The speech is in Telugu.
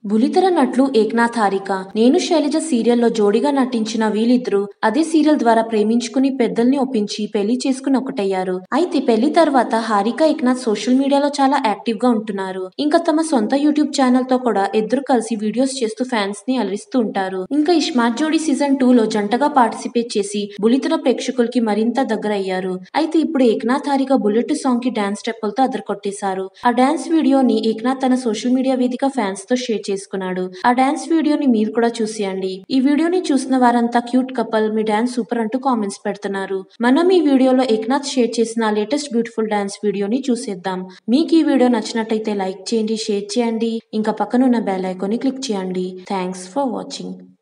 బులితెర నటులు ఏక్నాథ్ హారిక నేను శైలజ సీరియల్లో జోడీగా నటించిన వీళ్ళిద్దరూ అదే సీరియల్ ద్వారా ప్రేమించుకుని పెద్దల్ని ఒప్పించి పెళ్లి చేసుకుని ఒకటయ్యారు అయితే పెళ్లి తర్వాత హారిక ఏక్నాథ్ సోషల్ మీడియాలో చాలా యాక్టివ్ గా ఉంటున్నారు ఇంకా తమ సొంత యూట్యూబ్ ఛానల్ తో కూడా ఇద్దరు కలిసి వీడియోస్ చేస్తూ ఫ్యాన్స్ ని అలరిస్తూ ఉంటారు ఇంకా ఈ స్మార్ట్ జోడీ సీజన్ టూ లో జంటగా పార్టిసిపేట్ చేసి బులితెర ప్రేక్షకులకి మరింత దగ్గర అయ్యారు అయితే ఇప్పుడు ఏక్నాథ్ హారిక బుల్లెట్ సాంగ్ కి డాన్స్ స్టెప్పులతో అదరకొట్టేశారు ఆ డాన్స్ వీడియోని ఏక్నాథ్ తన సోషల్ మీడియా వేదిక ఫ్యాన్స్ తో షేర్ చేసుకున్నాడు ఆ డాన్స్ వీడియోని మీరు కూడా చూసేయండి ఈ వీడియోని చూసిన వారంతా క్యూట్ కపుల్ మీ డాన్స్ సూపర్ అంటూ కామెంట్స్ పెడుతున్నారు మనం ఈ వీడియోలో ఏక్నాథ్ షేర్ చేసిన లేటెస్ట్ బ్యూటిఫుల్ డాన్స్ వీడియోని చూసేద్దాం మీకు ఈ వీడియో నచ్చినట్టయితే లైక్ చేయండి షేర్ చేయండి ఇంకా పక్కనున్న బెల్ ఐకాన్ని క్లిక్ చేయండి థ్యాంక్స్ ఫర్ వాచింగ్